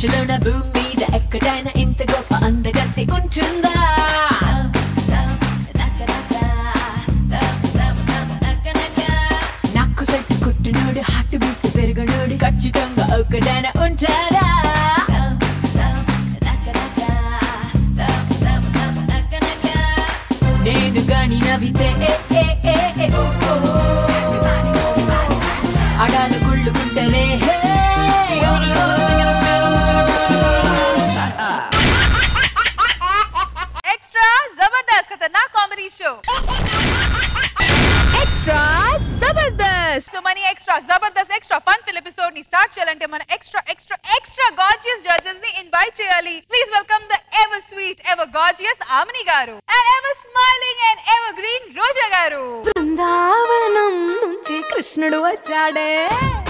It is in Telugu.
ఆకాశంలోన భూమి మీద ఎక్కడైనా ఇంత గొప్ప అందగత్తి ఉంటుందా నాకు సెట్ కుట్టినోడు హార్ట్ బీట్ పెరుగునోడు ఖచ్చితంగా ఒక్కడైనా ఉంటారా నేను గాని నవ్వితే ఏ, ఏ, ఏ, ఏ, ఓ, ఓ. అడాలు కుళ్ళుకుంటేనే హే, ఓ, ఓ. ఎక్స్ట్రా జబర్దస్త్ ఖతర్నాక్ comedy show extra Jabardasth so మన extra Jabardasth extra fun fill episode ని స్టార్ట్ చేయాలంటే మన extra extra extra gorgeous judges ని ఇన్వైట్ చేయాలి please welcome the ever sweet ever gorgeous Aamani garu and ever smiling and evergreen Roja garu Brindavanam నుంచి కృష్ణుడు వచ్చాడే